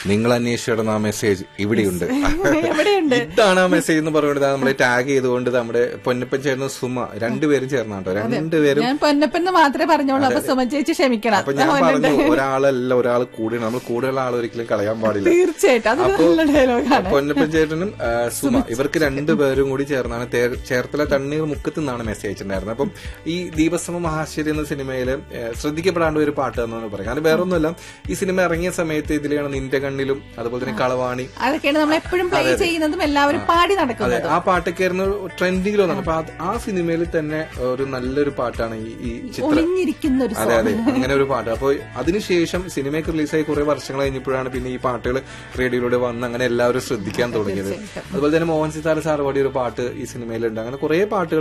നിങ്ങൾ അന്വേഷിച്ചിടുന്ന ആ മെസ്സേജ് ഇവിടെയുണ്ട് എവിടെയുണ്ട് ഇതാണ് ആ മെസ്സേജ് എന്ന് പറയുന്നത് നമ്മളെ ടാഗ് ചെയ്തുകൊണ്ട് നമ്മുടെ പൊന്നപ്പൻ ചേർന്ന സുമ രണ്ടുപേരും ചേർന്നാട്ടോ രണ്ടുപേരും ഞാൻ പൊന്നപ്പെന്ന് മാത്രമേ പറഞ്ഞോളൂ അപ്പൊ സുമ ചേച്ചി ക്ഷമിക്കണം അപ്പൊ ഞാൻ പറഞ്ഞു ഒരാളല്ല ഒരാൾ കൂടെ നമ്മൾ കൂടുതലുള്ള ആൾ ഒരിക്കലും കളയാൻ പാടില്ല തീർച്ചയായിട്ടും അത് നല്ല ഡയലോഗാണ് പൊന്നപ്പൻ ചേട്ടനും ആ, സുമ ഇവർക്ക് രണ്ടുപേരും കൂടി ചേർന്നാണ് തേ- ചേർത്തല തണ്ണീർ മുക്കത്ത് നിന്നാണ് മെസ്സേജ് അയച്ചിട്ടുണ്ടായിരുന്നത് അപ്പം ഈ ദീപസമ മഹാശ്ശേരി എന്ന സിനിമയിൽ ശ്രദ്ധിക്കപ്പെടാണ്ട് ഒരു പാട്ട് എന്നാണ് പറയുന്നത് കാരണം വേറെ ഒന്നുമല്ല ഈ സിനിമ ഇറങ്ങിയ സമയത്ത് ഇതിലാണ് നിന്റെ കണ്ണിലും അതുപോലെ തന്നെ കളവാണി അതൊക്കെയാണ് നമ്മൾ എപ്പോഴും പ്ലേ ചെയ്യുന്നതും എല്ലാവരും പാടി അതെ നടക്കുന്നത് ആ പാട്ടൊക്കെ ആയിരുന്നു ട്രെൻഡിങ്ങിൽ വന്നത് അപ്പൊ അത് ആ സിനിമയിൽ തന്നെ ഒരു നല്ലൊരു പാട്ടാണ് ഈ ഈ ചിത്രം ഒളിഞ്ഞിരിക്കുന്ന ഒരു അതെ അതെ അങ്ങനെ ഒരു പാട്ട് അപ്പോൾ അതിനുശേഷം സിനിമയൊക്കെ റിലീസായി കുറെ വർഷങ്ങൾ കഴിഞ്ഞപ്പോഴാണ് പിന്നെ ഈ പാട്ടുകൾ റേഡിയോയിലൂടെ വന്ന് അങ്ങനെ എല്ലാവരും ശ്രദ്ധിക്കാൻ തുടങ്ങിയത് അതുപോലെ തന്നെ മോഹൻ സിതാര സാർ പാടിയ ഒരു പാട്ട് ഈ സിനിമയിലുണ്ട് അങ്ങനെ കുറെ പാട്ടുകൾ